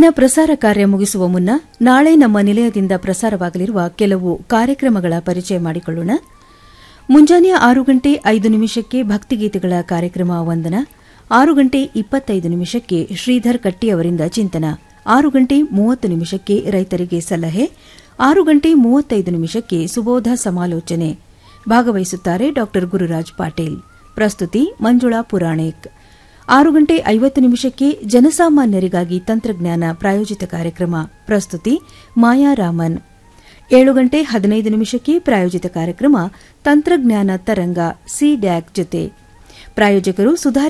ಇಂದಿನ ಪ್ರಸಾರ ಕಾರ್ಯ ಮುಗಿಸುವ ಮುನ್ನ ನಾಳೆ ನಮ್ಮ ನಿಲಯದಿಂದ ಪ್ರಸಾರವಾಗಲಿರುವ ಕೆಲವು ಕಾರ್ಯಕ್ರಮಗಳ ಪರಿಚಯ ಮಾಡಿಕೊಳ್ಳೋಣ ಮುಂಜಾನೆ ಆರು ಗಂಟೆ ಐದು ನಿಮಿಷಕ್ಕೆ ಭಕ್ತಿಗೀತೆಗಳ ಕಾರ್ಯಕ್ರಮ ವಂದನ ಆರು ಗಂಟೆ ಇಪ್ಪತ್ತೈದು ನಿಮಿಷಕ್ಕೆ ಶ್ರೀಧರ್ ಕಟ್ಟಿ ಅವರಿಂದ ಚಿಂತನ ಆರು ಗಂಟೆ ಮೂವತ್ತು ನಿಮಿಷಕ್ಕೆ ರೈತರಿಗೆ ಸಲಹೆ ಆರು ಗಂಟೆ ಮೂವತ್ತೈದು ನಿಮಿಷಕ್ಕೆ ಸುಬೋಧ ಸಮಾಲೋಚನೆ ಭಾಗವಹಿಸುತ್ತಾರೆ ಡಾ ಗುರುರಾಜ್ ಪಾಟೀಲ್ ಪ್ರಸ್ತುತಿ ಮಂಜುಳಾ ಪುರಾಣಿಕ್ ಆರು ಗಂಟೆ ಐವತ್ತು ನಿಮಿಷಕ್ಕೆ ಜನಸಾಮಾನ್ಯರಿಗಾಗಿ ತಂತ್ರಜ್ಞಾನ ಪ್ರಾಯೋಜಿತ ಕಾರ್ಯಕ್ರಮ ಪ್ರಸ್ತುತಿ ಮಾಯಾ ರಾಮನ್ ಏಳು ಗಂಟೆ ಹದಿನೈದು ನಿಮಿಷಕ್ಕೆ ಪ್ರಾಯೋಜಿತ ಕಾರ್ಯಕ್ರಮ ತಂತ್ರಜ್ಞಾನ ತರಂಗ ಸಿ ಡ್ಯಾಕ್ ಜೊತೆ ಪ್ರಾಯೋಜಕರು ಸುಧಾರಿತ